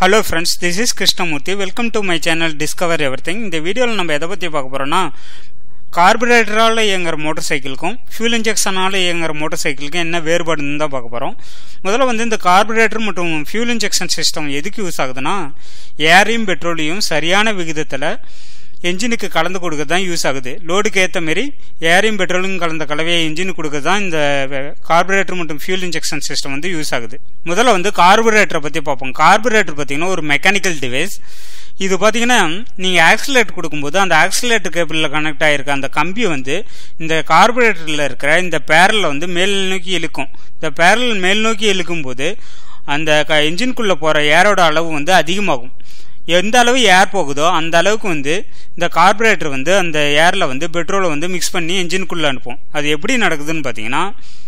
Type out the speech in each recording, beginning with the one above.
hello friends this is Krishnamurthy welcome to my channel discover everything இந்த வீடியோவில் நம்ம எதை பற்றி பார்க்க போகிறோன்னா கார்பரேட்டரால் இயங்குற மோட்டார் சைக்கிளுக்கும் ஃபியூல் இன்ஜெக்ஷனால் இயங்குற மோட்டார் சைக்கிளுக்கும் என்ன வேறுபாடுன்னு தான் பார்க்க போகிறோம் முதல்ல வந்து இந்த கார்பரேட்டர் மற்றும் ஃபியூல் இன்ஜெக்ஷன் சிஸ்டம் எதுக்கு யூஸ் ஆகுதுன்னா ஏரையும் பெட்ரோலையும் சரியான விகிதத்தில் என்ஜினுக்கு கலந்து கொடுக்க தான் யூஸ் ஆகுது லோடுக்கு ஏற்ற மாரி ஏரையும் பெட்ரோலும் கலந்த கலவையை என்ஜினுக்கு கொடுக்க தான் இந்த கார்பரேட்டர் மற்றும் ஃபியூல் இன்ஜெக்ஷன் சிஸ்டம் வந்து யூஸ் ஆகுது முதல்ல வந்து கார்பரேட்டரை பற்றி பார்ப்போம் கார்பரேட்டர் பார்த்தீங்கன்னா ஒரு மெக்கானிக்கல் டிவைஸ் இது பார்த்தீங்கன்னா நீங்கள் ஆக்சிலேட்டர் கொடுக்கும்போது அந்த ஆக்சிலேட்டர் கேபிளில் கனெக்ட் ஆகிருக்க அந்த கம்பி வந்து இந்த கார்பரேட்டரில் இருக்கிற இந்த பேரலில் வந்து மேல் நோக்கி இழுக்கும் இந்த பேரல் மேல் நோக்கி இழுக்கும் போது அந்த க இன்ஜின்குள்ளே போகிற ஏரோட அளவு வந்து அதிகமாகும் எந்த அளவு ஏர் போகுதோ அந்த அளவுக்கு வந்து இந்த கார்பரேட்டர் வந்து அந்த ஏரில் வந்து பெட்ரோலை வந்து மிக்ஸ் பண்ணி என்ஜினுக்குள்ளே அனுப்பும் அது எப்படி நடக்குதுன்னு பார்த்தீங்கன்னா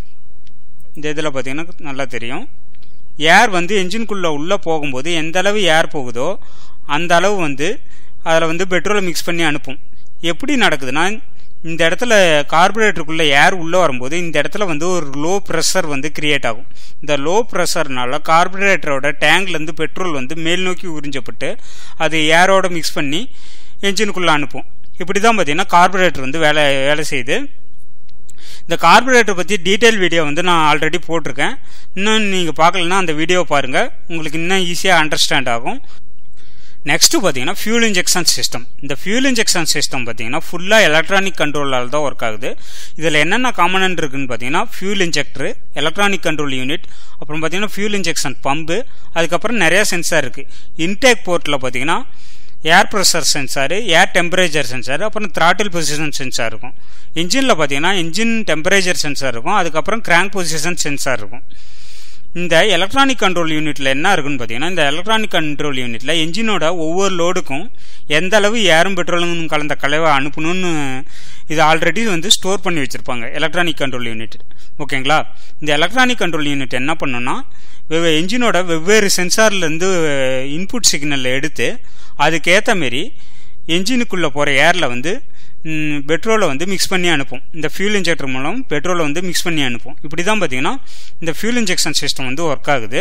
இந்த இதில் பார்த்தீங்கன்னா நல்லா தெரியும் ஏர் வந்து என்ஜின்குள்ளே உள்ளே போகும்போது எந்த அளவு ஏர் போகுதோ அந்த அளவு வந்து அதில் வந்து பெட்ரோலை மிக்ஸ் பண்ணி அனுப்பும் எப்படி நடக்குதுன்னா இந்த இடத்துல கார்பரேட்டருக்குள்ளே ஏர் உள்ளே வரும்போது இந்த இடத்துல வந்து ஒரு லோ ப்ரெஷர் வந்து கிரியேட் ஆகும் இந்த லோ ப்ரெஷர்னால கார்பரேட்டரோட டேங்க்லேருந்து பெட்ரோல் வந்து மேல் நோக்கி உறிஞ்சப்பட்டு அது ஏரோட மிக்ஸ் பண்ணி என்ஜினுக்குள்ளே அனுப்பும் இப்படி தான் பார்த்தீங்கன்னா கார்பரேட்டர் வந்து வேலை வேலை செய்யுது இந்த கார்பரேட்டர் பற்றி டீட்டெயில் வீடியோ வந்து நான் ஆல்ரெடி போட்டிருக்கேன் இன்னும் நீங்கள் பார்க்கலன்னா அந்த வீடியோவை பாருங்கள் உங்களுக்கு இன்னும் ஈஸியாக அண்டர்ஸ்டாண்ட் ஆகும் நெக்ஸ்ட்டு பார்த்தீங்கன்னா ஃபியூல் இன்ஜெக்ஷன் சிஸ்டம் இந்த ஃபியூல் இன்ஜெக்ஷன் சிஸ்டம் பார்த்தீங்கன்னா ஃபுல்லாக எலக்ட்ரானிக் கண்ட்ரோலால் தான் ஒர்க் ஆகுது இதில் என்னென்ன காமனன்ட் இருக்குன்னு பார்த்தீங்கன்னா fuel injector electronic control unit அப்புறம் பார்த்தீங்கன்னா ஃபியூல் இன்ஜெக்ஷன் பம்பு அதுக்கப்புறம் நிறைய சென்சார் இருக்குது இன்டேக் போர்ட்டில் பார்த்தீங்கன்னா air pressure sensor air temperature sensor அப்புறம் த்ராட்டில் பொசிஷன் சென்சார் இருக்கும் இன்ஜினில் பார்த்தீங்கன்னா இன்ஜின் டெம்பரேச்சர் சென்சார் இருக்கும் அதுக்கப்புறம் கிராங்க் பொசிஷன் சென்சார் இருக்கும் இந்த எலக்ட்ரானிக் கண்ட்ரோல் யூனிட்டில் என்ன இருக்குன்னு பார்த்தீங்கன்னா இந்த எலக்ட்ரானிக் கண்ட்ரோல் யூனிட்டில் என்ஜினோட ஒவ்வொரு லோடுக்கும் எந்த அளவு ஏரும் பெட்ரோலும் கலந்த கலவை அனுப்பணும்னு இது ஆல்ரெடி வந்து ஸ்டோர் பண்ணி வச்சுருப்பாங்க எலக்ட்ரானிக் கண்ட்ரோல் யூனிட் ஓகேங்களா இந்த எலக்ட்ரானிக் கண்ட்ரோல் யூனிட் என்ன பண்ணுன்னா வெவ்வே என்ஜினோட வெவ்வேறு சென்சார்லேருந்து இன்புட் சிக்னலை எடுத்து அதுக்கேற்ற மாரி என்ஜினுக்குள்ளே போகிற ஏரில் வந்து பெட்ரோலை வந்து மிக்ஸ் பண்ணி அனுப்பும் இந்த ஃபியூல் இன்ஜெக்டர் மூலம் பெட்ரோலை வந்து மிக்ஸ் பண்ணி அனுப்பும் இப்படி தான் பார்த்தீங்கன்னா இந்த ஃபியூல் இன்ஜெக்ஷன் சிஸ்டம் வந்து ஒர்க் ஆகுது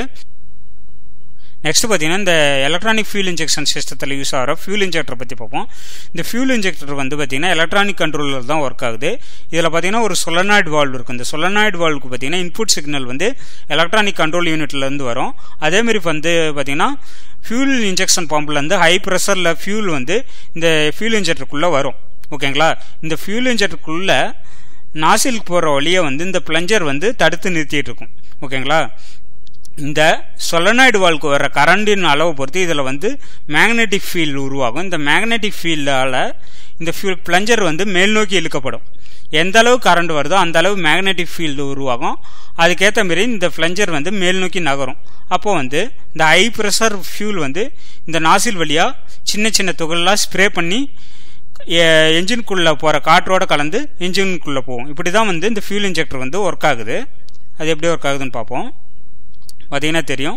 நெக்ஸ்ட் பார்த்தீங்கன்னா இந்த எலக்ட்ரானிக் ஃபியூல் இன்ஜெக்ஷன் சிஸ்டத்தில் யூஸ் ஆகிற ஃபியூல் இன்ஜெக்டர் பற்றி பார்ப்போம் இந்த ஃபியூல் இன்ஜெக்டர் வந்து பார்த்தீங்கன்னா எலக்ட்ரானிக் கண்ட்ரோலர் தான் ஒர்க் ஆகுது இதில் பார்த்தீங்கன்னா ஒரு சொலனாய்டு வால்வ் இருக்குது இந்த சொலனாய்டு வால்வுக்கு பார்த்தீங்கன்னா இன்புட் சிக்னல் வந்து எலக்ட்ரானிக் கண்ட்ரோல் யூனிட்லேருந்து வரும் அதேமாரி வந்து பார்த்தீங்கன்னா ஃபியூல் இன்ஜெக்ஷன் பம்ப்லேருந்து ஹை ப்ரெஷரில் ஃபியூல் வந்து இந்த ஃபியூல் இன்ஜெக்டருக்குள்ளே வரும் ஓகேங்களா இந்த ஃபியூல் இன்ஜெக்டருக்குள்ளே நாசிலுக்கு போகிற வழியை வந்து இந்த பிளஞ்சர் வந்து தடுத்து நிறுத்திட்டு இருக்கும் ஓகேங்களா இந்த சொலனாய்டு வால்க்கு வர கரண்டின் அளவை பொறுத்து இதில் வந்து மேக்னெட்டிக் ஃபீல்டு உருவாகும் இந்த மேக்னெட்டிக் ஃபீல்டால் இந்த ஃபியூல் பிளஞ்சர் வந்து மேல் நோக்கி இழுக்கப்படும் எந்த அளவு கரண்ட் வருதோ அந்த அளவு மேக்னெட்டிக் ஃபீல்டு உருவாகும் அதுக்கேற்ற மாரி இந்த பிளஞ்சர் வந்து மேல் நோக்கி நகரும் அப்போது வந்து இந்த ஹை ப்ரெஷர் ஃபியூல் வந்து இந்த நாசில் வழியாக சின்ன சின்ன துகள்லாம் ஸ்ப்ரே பண்ணி என்ஜினுக்குள்ளே போகிற காற்றோட கலந்து என்ஜினுக்குள்ளே போகும் இப்படி தான் வந்து இந்த ஃபியூல் இன்ஜெக்டர் வந்து ஒர்க் ஆகுது அது எப்படி ஒர்க் ஆகுதுன்னு பார்ப்போம் பார்த்தீங்கன்னா தெரியும்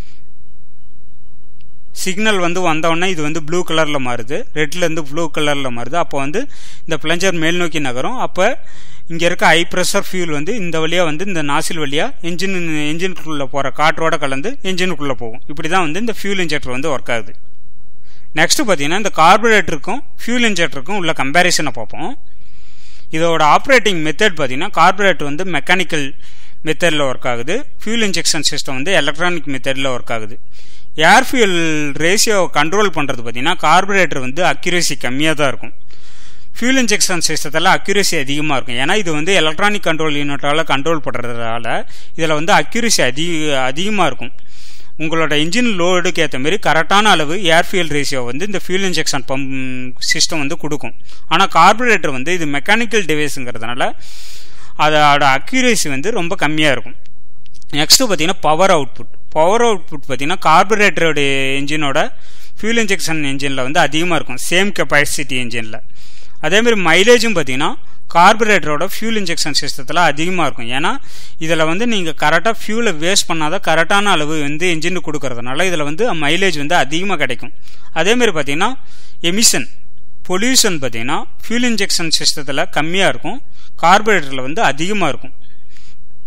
சிக்னல் வந்து வந்தோடனே இது வந்து ப்ளூ கலரில் மாறுது ரெட்லேருந்து ப்ளூ கலரில் மாறுது அப்போ வந்து இந்த பிளஞ்சர் மேல் நோக்கி நகரும் அப்போ இங்கே இருக்க ஹை ப்ரெஷர் ஃபியூல் வந்து இந்த வழியாக வந்து இந்த நாசில் வழியாக என்ஜின் என்ஜினுக்குள்ளே போகிற காற்றோட கலந்து என்ஜினுக்குள்ளே போகும் இப்படி தான் வந்து இந்த ஃபியூல் இன்ஜெக்டர் வந்து ஒர்க் ஆகுது நெக்ஸ்ட் பார்த்தீங்கன்னா இந்த கார்பரேட்டருக்கும் ஃபியூல் இன்ஜெக்டருக்கும் உள்ள கம்பேரிசனை பார்ப்போம் இதோட ஆப்ரேட்டிங் மெத்தட் பார்த்தீங்கன்னா கார்பரேட்டர் வந்து மெக்கானிக்கல் மெத்தடில் ஒர்க் ஆகுது ஃபியூல் இன்ஜெக்ஷன் சிஸ்டம் வந்து எலக்ட்ரானிக் மெத்தடில் ஒர்க் ஆகுது ஏர் ஃபியூல் ரேஷியோ கண்ட்ரோல் பண்ணுறது பார்த்தீங்கன்னா கார்பரேட்டர் வந்து அக்யூரேசி கம்மியாக தான் இருக்கும் ஃபியூல் இன்ஜெக்ஷன் சிஸ்டத்தில் அக்யூரேசி அதிகமாக இருக்கும் ஏன்னா இது வந்து எலக்ட்ரானிக் கண்ட்ரோல் யூனிட்டால் கண்ட்ரோல் பண்ணுறதுனால இதில் வந்து அக்யூரேசி அதிக அதிகமாக இருக்கும் உங்களோட இன்ஜின் லோடுக்கு ஏற்ற மாரி கரெக்டான அளவு ஏர் ஃபியூல் ரேஷியோ வந்து இந்த ஃபியூல் இன்ஜெக்ஷன் பம்ப் சிஸ்டம் வந்து கொடுக்கும் ஆனால் கார்பரேட்டர் வந்து இது மெக்கானிக்கல் டிவைஸுங்கிறதுனால அதோட அக்யூரேசி வந்து ரொம்ப கம்மியாக இருக்கும் நெக்ஸ்ட்டு பார்த்தீங்கன்னா பவர் அவுட்புட் பவர் அவுட்புட் பார்த்தீங்கன்னா கார்பரேட்டரோட என்ஜினோட ஃபியூல் இன்ஜெக்ஷன் என்ஜினில் வந்து அதிகமாக இருக்கும் சேம் கெப்பாசிட்டி என்ஜினில் அதேமாதிரி மைலேஜும் பார்த்தீங்கன்னா கார்பரேட்டரோட ஃபியூல் இன்ஜெக்ஷன் சிஸ்டத்தில் அதிகமாக இருக்கும் ஏன்னா இதில் வந்து நீங்கள் கரெக்டாக ஃபியூலை வேஸ்ட் பண்ணாத கரெக்டான அளவு வந்து என்ஜின் கொடுக்கறதுனால இதில் வந்து மைலேஜ் வந்து அதிகமாக கிடைக்கும் அதேமாரி பார்த்தீங்கன்னா எமிஷன் பொல்யூஷன் பார்த்தீங்கன்னா ஃபியூல் இன்ஜெக்ஷன் சிஸ்டத்தில் கம்மியாக இருக்கும் கார்பரேட்டரில் வந்து அதிகமாக இருக்கும்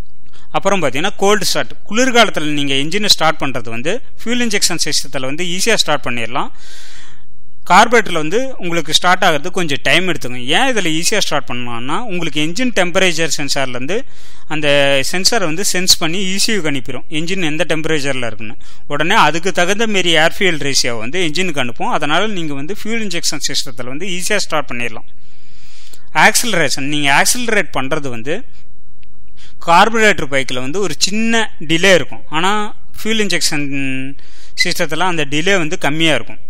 அப்புறம் பார்த்தீங்கன்னா கோல்டு ஸ்டார்ட் குளிர்காலத்தில் நீங்கள் என்ஜினை ஸ்டார்ட் பண்ணுறது வந்து ஃபியூல் இன்ஜெக்ஷன் சிஸ்டத்தில் வந்து ஈஸியாக ஸ்டார்ட் பண்ணிடலாம் கார்பரேட்டரில் வந்து உங்களுக்கு ஸ்டார்ட் ஆகிறதுக்கு கொஞ்சம் டைம் எடுத்துக்கும் ஏன் இதில் ஈஸியாக ஸ்டார்ட் பண்ணலாம்னா உங்களுக்கு என்ஜின் டெம்பரேச்சர் சென்சார்லேருந்து அந்த சென்சாரை வந்து சென்ஸ் பண்ணி ஈஸியாக அனுப்பிடும் என்ஜின் எந்த டெம்பரேச்சரில் இருக்குன்னு உடனே அதுக்கு தகுந்த மாரி ஏர் ஃபியூல் ரேஷியோ வந்து என்ஜினுக்கு அனுப்பும் அதனால் நீங்கள் வந்து ஃபியூல் இன்ஜெக்ஷன் சிஸ்டத்தில் வந்து ஈஸியாக ஸ்டார்ட் பண்ணிடலாம் ஆக்சிலரேஷன் நீங்கள் ஆக்சிலரேட் பண்ணுறது வந்து கார்பரேட்டர் பைக்கில் வந்து ஒரு சின்ன டிலே இருக்கும் ஆனால் ஃபியூல் இன்ஜெக்ஷன் சிஸ்டத்தில் அந்த டிலே வந்து கம்மியாக இருக்கும்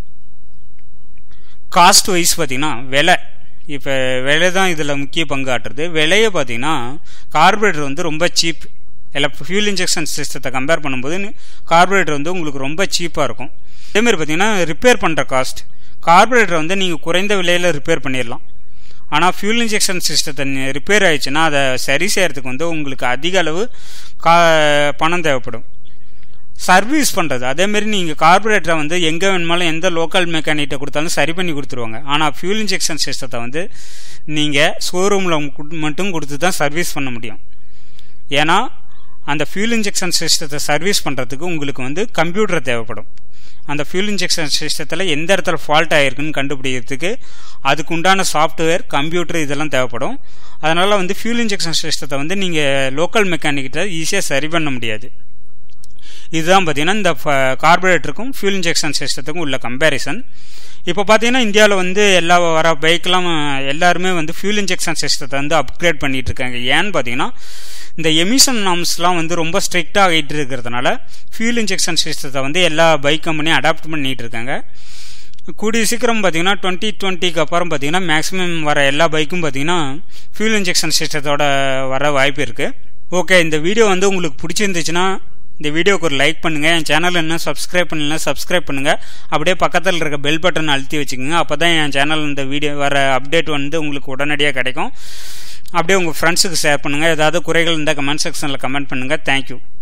காஸ்ட் வைஸ் பார்த்தீங்கன்னா விலை இப்போ விலை தான் இதில் முக்கிய பங்காற்றுறது விலையை பார்த்தீங்கன்னா கார்பரேட்டர் வந்து ரொம்ப சீப் இல்லை ஃபியூல் இன்ஜெக்ஷன் சிஸ்டத்தை கம்பேர் பண்ணும்போது கார்பரேட்டர் வந்து உங்களுக்கு ரொம்ப சீப்பாக இருக்கும் அதேமாதிரி பார்த்தீங்கன்னா ரிப்பேர் பண்ணுற காஸ்ட் கார்பரேட்டர் வந்து நீங்கள் குறைந்த விலையில் ரிப்பேர் பண்ணிடலாம் ஆனால் ஃபியூல் இன்ஜெக்ஷன் சிஸ்டத்தை ரிப்பேர் ஆயிடுச்சுன்னா அதை சரி செய்கிறதுக்கு வந்து உங்களுக்கு அதிக அளவு கா பணம் தேவைப்படும் சர்வீஸ் பண்ணுறது அதேமாரி நீங்கள் கார்பரேட்டரை வந்து எங்கே வேணுமாலும் எந்த லோக்கல் மெக்கானிக்கிட்ட கொடுத்தாலும் சரி பண்ணி கொடுத்துருவாங்க ஆனால் ஃபியூல் இன்ஜெக்ஷன் சிஸ்டத்தை வந்து நீங்கள் ஷோரூமில் மட்டும் கொடுத்து தான் சர்வீஸ் பண்ண முடியும் ஏன்னா அந்த ஃபியூல் இன்ஜெக்ஷன் சிஸ்டத்தை சர்வீஸ் பண்ணுறதுக்கு உங்களுக்கு வந்து கம்ப்யூட்டர் தேவைப்படும் அந்த ஃபியூல் இன்ஜெக்ஷன் சிஸ்டத்தில் எந்த இடத்துல ஃபால்ட் ஆகிருக்குன்னு கண்டுபிடிக்கிறதுக்கு அதுக்கு உண்டான சாஃப்ட்வேர் கம்ப்யூட்டர் இதெல்லாம் தேவைப்படும் அதனால் வந்து ஃபியூல் இன்ஜெக்ஷன் சிஸ்டத்தை வந்து நீங்கள் லோக்கல் மெக்கானிக்கிட்ட ஈஸியாக சரி பண்ண முடியாது இதுதான் பார்த்தீங்கன்னா இந்த கார்பரேட்டருக்கும் ஃபியூல் இன்ஜெக்ஷன் சிஸ்டத்துக்கும் உள்ள கம்பேரிசன் இப்போ பார்த்தீங்கன்னா இந்தியாவில் வந்து எல்லா வர பைக்கெலாம் எல்லாருமே வந்து ஃபியூல் இன்ஜெக்ஷன் சிஸ்டத்தை வந்து அப்கிரேட் பண்ணிட்டு இருக்காங்க ஏன்னு பார்த்தீங்கன்னா இந்த எமிஷன் நாம்ஸ்லாம் வந்து ரொம்ப ஸ்ட்ரிக்டாக ஆகிட்டு இருக்கிறதுனால ஃபியூல் இன்ஜெக்ஷன் சிஸ்டத்தை வந்து எல்லா பைக் கம்பெனியும் அடாப்ட் பண்ணிட்டு இருக்காங்க கூடிய சீக்கிரம் பார்த்தீங்கன்னா டுவெண்ட்டி டுவெண்ட்டிக்கு அப்புறம் பார்த்தீங்கன்னா மேக்ஸிமம் வர எல்லா பைக்கும் பார்த்தீங்கன்னா ஃபியூல் இன்ஜெக்ஷன் சிஸ்டத்தோட வர வாய்ப்பு இருக்குது ஓகே இந்த வீடியோ வந்து உங்களுக்கு பிடிச்சிருந்துச்சுன்னா இந்த வீடியோக்கு ஒரு லைக் பண்ணுங்கள் என் சேனல் என்ன சப்ஸ்கிரைப் பண்ணல சப்ஸ்கிரைப் பண்ணுங்கள் அப்படியே பக்கத்தில் இருக்க பெல் பட்டன் அழுத்தி வச்சுக்கோங்க அப்போ தான் என் சேனல் இந்த வீடியோ வர அப்டேட் வந்து உங்களுக்கு உடனடியாக கிடைக்கும் அப்படியே உங்கள் ஃப்ரெண்ட்ஸுக்கு ஷேர் பண்ணுங்கள் ஏதாவது குறைகள் இருந்தால் கமெண்ட் செக்ஷனில் கமெண்ட் பண்ணுங்கள் தேங்க்யூ